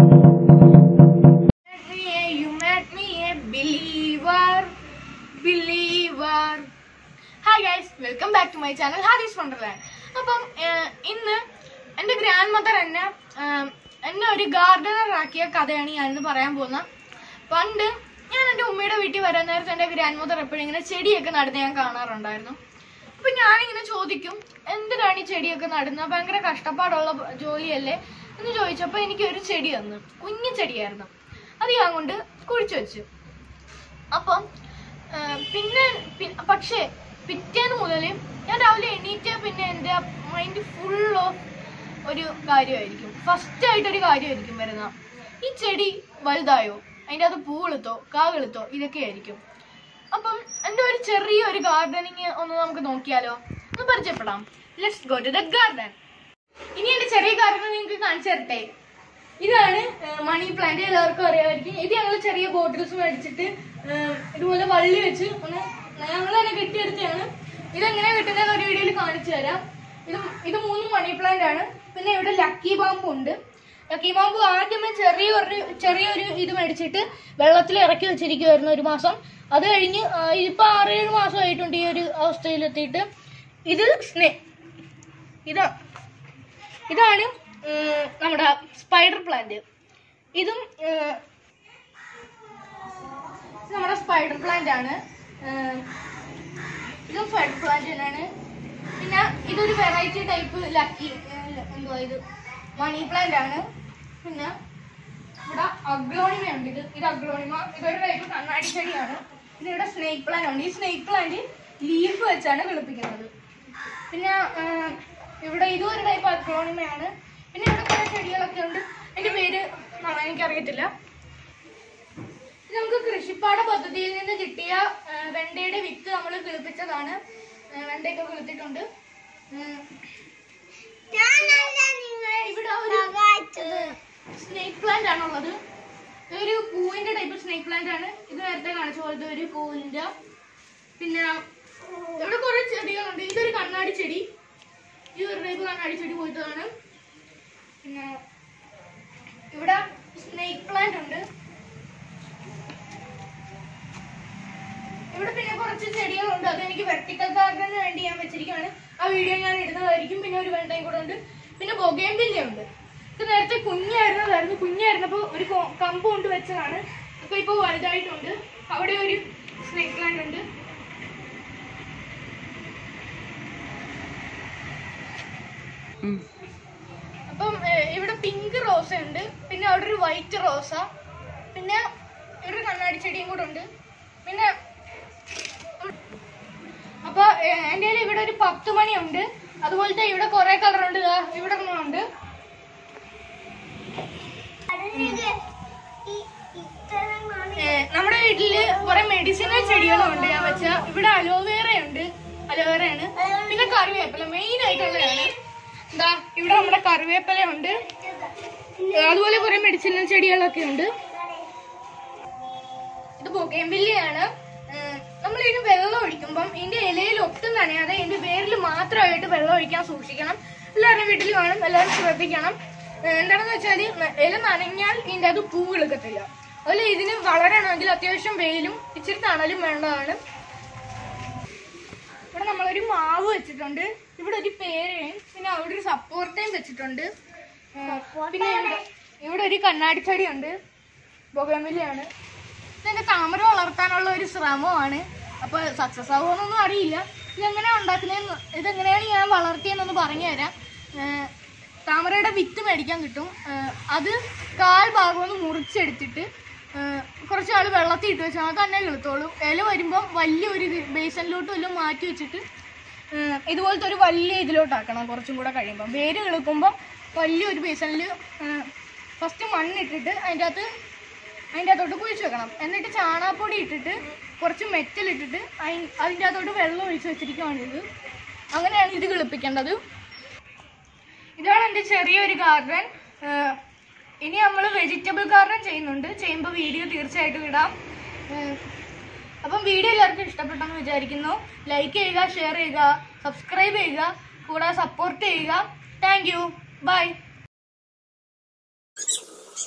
You made me a believer, believer. Hi guys welcome back to my channel Haris wonderland അപ്പം ഏഹ്, ഇന്ന് എൻ്റെ grand mother എന്നെ ഏഹ്, എന്നെ ഒരു ഗാർഡനർ ആക്കിയ കഥയാണ് ഞാനിന്ന് പറയാൻ പോകുന്നത് പണ്ട് ഞാൻ എൻ്റെ ഉമ്മയുടെ വീട്ടിൽ വരാൻ നേരത്തെ എൻ്റെ ഗ്രാൻഡ് മദർ എപ്പോഴും ഇങ്ങനെ ചെടിയൊക്കെ നടുന്ന ഞാൻ കാണാറുണ്ടായിരുന്നു അപ്പൊ ഞാനിങ്ങനെ ചോദിക്കും എന്തിനാണ് ഈ ചെടിയൊക്കെ നടുന്നത് ഭയങ്കര കഷ്ടപ്പാടുള്ള ജോലിയല്ലേ എന്ന് ചോദിച്ചപ്പോൾ എനിക്ക് ഒരു ചെടി തന്നു കുഞ്ഞു ചെടിയായിരുന്നു അത് ഞാൻ കൊണ്ട് കുഴിച്ചു വെച്ചു അപ്പം ആ, പിന്നെ പി- പക്ഷേ പിറ്റേന്ന് മുതൽ ഞാൻ രാവിലെ എണീറ്റ് പിന്നെ എൻ്റെ മൈൻഡ് ഫുൾ ഓഫ് ഒരു കാര്യമായിരിക്കും ഫസ്റ്റ് ആയിട്ടൊരു കാര്യമായിരിക്കും വരുന്ന ഈ ചെടി വലുതായോ അതിൻ്റെ അത് പൂ വെളുത്തോ കാ വെളുത്തോ ഇതൊക്കെ ആയിരിക്കും അപ്പം എൻ്റെ ഒരു ചെറിയ ഒരു ഗാർഡനിങ് ഒന്ന് നമുക്ക് നോക്കിയാലോ ഒന്ന് പരിചയപ്പെടാം let's go to the garden ഇനി എൻ്റെ ചെറിയ ഗാർഡൻ നിങ്ങൾക്ക് കാണിച്ചു തരട്ടെ ഇതാണ് മണി പ്ലാന്റ് എല്ലാവർക്കും അറിയാമായിരിക്കും ഇത് ഞങ്ങൾ ചെറിയ ബോട്ടിൽസ് മേടിച്ചിട്ട് ഏഹ്, ഇതുപോലെ വള്ളി വെച്ച് ഒന്ന് ഞങ്ങൾ തന്നെ കെട്ടിയെടുത്തതാണ് ഇതെങ്ങനെ കിട്ടുന്നത് ഒരു വീഡിയോയിൽ കാണിച്ചു തരാം ഇത് ഇത് മൂന്ന് മണി പ്ലാന്റ് ആണ് പിന്നെ ഇവിടെ ലക്കി ബാമ്പു ഉണ്ട് ലക്കി ബാമ്പു ആദ്യമേ ചെറിയൊരു ചെറിയൊരു ഇത് മേടിച്ചിട്ട് വെള്ളത്തിൽ ഇറക്കി വെച്ചിരിക്കുമായിരുന്നു ഒരു മാസം അത് കഴിഞ്ഞ് ആ, ഇപ്പൊ ആറേഴ് മാസമായിട്ടുണ്ട് ഈ ഒരു അവസ്ഥയിലെത്തിയിട്ട് ഇത് സ്നേ ഇതാ ഇതാണ് ഉം, നമ്മുടെ സ്പൈഡർ പ്ലാന്റ് ഇതും ഉം, ഇത് നമ്മുടെ സ്പൈഡർ പ്ലാന്റ് ആണ് ഉം, ഇതും സ്പൈഡർ പ്ലാന്റ് തന്നെയാണ് പിന്നെ ഇതൊരു വെറൈറ്റി ടൈപ്പ് ലക്കി എന്തുവാ ഇത് മണി പ്ലാന്റ് ആണ് പിന്നെ ഇവിടെ അഗ്ലോണിമ ഉണ്ട് ഇത് ഇത് അഗ്ലോണിമ ഇതൊരു ടൈപ്പ് കണ്ണാടി ചെടിയാണ് പിന്നെ ഇവിടെ സ്നേക്ക് പ്ലാന്റ് ഉണ്ട് ഈ സ്നേക്ക് പ്ലാന്റ് ലീഫ് വെച്ചാണ് കിളിപ്പിക്കുന്നത് പിന്നെ ആ, ഇവിടെ ഇതും ഒരു ടൈപ്പ് അഗ്ലോണിമയാണ് പിന്നെ ഇവിടെ കുറെ ചെടികളൊക്കെ ഉണ്ട് അതിന്റെ പേര് ആ, എനിക്കറിയത്തില്ല ഇത് നമുക്ക് കൃഷിപ്പാട പദ്ധതിയിൽ നിന്ന് കിട്ടിയ ആ, വെണ്ടയുടെ വിത്ത് നമ്മൾ കിളിപ്പിച്ചതാണ് ആ, വെണ്ടയൊക്കെ കിളിത്തിട്ടുണ്ട് ഉം. ഇവിടെ ഒരു സ്നേക്ക് പ്ലാന്റ് ആണുള്ളത് ഇതൊരു പൂവിന്റെ ടൈപ്പ് സ്നേക്ക് പ്ലാന്റ് ആണ് ഇത് നേരത്തെ കാണിച്ച പോലത്തെ ഒരു പൂവിന്റെ പിന്നെ ഇവിടെ കുറെ ചെടികളുണ്ട് ഇതൊരു കണ്ണാടി ചെടി ഈ ഒരു ടൈപ്പ് കണ്ണാടി ചെടി പോയിട്ടാണ് പിന്നെ ഇവിടെ സ്നേക്ക് പ്ലാന്റ് ഉണ്ട് ഇവിടെ പിന്നെ കുറച്ച് ചെടികളുണ്ട് അത് എനിക്ക് വെർട്ടിക്കൽ ഗാർഡന് വേണ്ടി ഞാൻ വെച്ചിരിക്കുകയാണ് ആ വീഡിയോ ഞാൻ ഇടുന്നതായിരിക്കും പിന്നെ ഒരു വെണ്ടയും കൂടെ ഉണ്ട് പിന്നെ ബൊഗേമ്പില്ല ഉണ്ട് ഇത് നേരത്തെ കുഞ്ഞായിരുന്നതായിരുന്നു കുഞ്ഞായിരുന്നപ്പോൾ ഒരു കൊ- കമ്പ് കൊണ്ട് വെച്ചതാണ് അപ്പൊ ഇപ്പൊ വലുതായിട്ടുണ്ട് അവിടെ ഒരു സ്നേക്ക് പ്ലാന്റ് ഉണ്ട് അപ്പം ഏഹ്, ഇവിടെ പിങ്ക് റോസ ഉണ്ട് പിന്നെ അവിടെ ഒരു വൈറ്റ് റോസ പിന്നെ ഇവിടെ ഒരു കണ്ണാടി ചെടിയും കൂടെ ഉണ്ട് പിന്നെ അപ്പൊ ഏഹ്, എൻ്റെ കയ്യിൽ ഇവിടെ ഒരു പത്ത് മണി ഉണ്ട് അതുപോലത്തെ ഇവിടെ കുറെ കളർ ഉണ്ട് ദാ ഇവിടെ ഒന്നുണ്ട് ഏഹ്, നമ്മുടെ വീട്ടില് കുറെ മെഡിസിനൽ ചെടികളും ഉണ്ട് ഞാൻ വെച്ച ഇവിടെ അലോവേറ ഉണ്ട് അലോവേറയാണ് പിന്നെ കറിവേപ്പില മെയിൻ ആയിട്ടുള്ളതാണ് എന്താ ഇവിടെ നമ്മുടെ കറിവേപ്പില ഉണ്ട് അതുപോലെ കുറെ മെഡിസിനൽ ചെടികളൊക്കെ ഉണ്ട് ഇത് ബൊഗേമ്പില്ലയാണ് നമ്മൾ ഇതിന് വെള്ളം ഒഴിക്കുമ്പം ഇതിന്റെ ഇലയിൽ ഒട്ടും നനയാതെ ഇതിന്റെ വേരിൽ മാത്രമായിട്ട് വെള്ളം ഒഴിക്കാൻ സൂക്ഷിക്കണം എല്ലാവരുടെയും വീട്ടിൽ വേണം എല്ലാവരും ശ്രദ്ധിക്കണം ഏഹ് എന്താണെന്ന് വെച്ചാൽ ഇല നനഞ്ഞാൽ ഇതിന്റെ അത് പൂ കിളുക്കത്തില്ല അതുപോലെ ഇതിന് വളരണമെങ്കിൽ അത്യാവശ്യം വെയിലും ഇച്ചിരി തണലും വേണ്ടതാണ് ഇവിടെ നമ്മളൊരു മാവ് വെച്ചിട്ടുണ്ട് ഇവിടെ ഒരു പേരയും പിന്നെ അവിടെ ഒരു സപ്പോർട്ടയും വെച്ചിട്ടുണ്ട് ഏഹ് പിന്നെ ഇവിടെ- ഇവിടെ ഒരു കണ്ണാടി ചെടിയുണ്ട് ബൊഗമില്ലയാണ് ഇതെന്റെ താമര വളർത്താനുള്ള ഒരു ശ്രമമാണ് അപ്പൊ സക്സസ് ആവുമെന്നൊന്നും അറിയില്ല ഇതെങ്ങനെയാ ഉണ്ടാക്കുന്നതെന്ന് ഇതെങ്ങനെയാണ് ഞാൻ വളർത്തിയെന്നൊന്ന് പറഞ്ഞു തരാം ഏഹ് താമരയുടെ വിത്ത് മേടിക്കാൻ കിട്ടും ഏഹ് അത് കാൽ ഭാഗം ഒന്ന് മുറിച്ചെടുത്തിട്ട് ഏഹ് കുറച്ച് നാൾ വെള്ളത്തിൽ ഇട്ട് വെച്ചാൽ അത് തന്നെ കിളുത്തോളും ഇല വരുമ്പം വലിയൊരു ബേസനിലോട്ട് വല്ലതും മാറ്റി വെച്ചിട്ട് ഏഹ് ഇതുപോലത്തെ ഒരു വലിയ ഇതിലോട്ടാക്കണം കുറച്ചും കൂടെ കഴിയുമ്പം വേര് കിളുക്കുമ്പം വലിയൊരു ബേസനിൽ ഫസ്റ്റ് മണ്ണിട്ടിട്ട് അതിൻ്റെ അകത്ത് അതിൻ്റെ അകത്തോട്ട് കുഴിച്ച് വെക്കണം എന്നിട്ട് ചാണകപ്പൊടി ഇട്ടിട്ട് കുറച്ച് മെറ്റലിട്ടിട്ട് അയി- അതിൻ്റെ അകത്തോട്ട് വെള്ളം ഒഴിച്ച് വെച്ചിരിക്കുകയാണ് ഇത് അങ്ങനെയാണ് ഇത് കിളിപ്പിക്കേണ്ടത് ഇതാണ് എൻ്റെ ചെറിയൊരു ഗാർഡൻ ഇനി നമ്മൾ വെജിറ്റബിൾ ഗാർഡൻ ചെയ്യുന്നുണ്ട് ചെയ്യുമ്പോൾ വീഡിയോ തീർച്ചയായിട്ടും ഇടാം ഏഹ് അപ്പം വീഡിയോ എല്ലാവർക്കും ഇഷ്ടപ്പെട്ടെന്ന് വിചാരിക്കുന്നു ലൈക്ക് ചെയ്യുക ഷെയർ ചെയ്യുക സബ്സ്ക്രൈബ് ചെയ്യുക കൂടാതെ സപ്പോർട്ട് ചെയ്യുക താങ്ക് യു ബൈ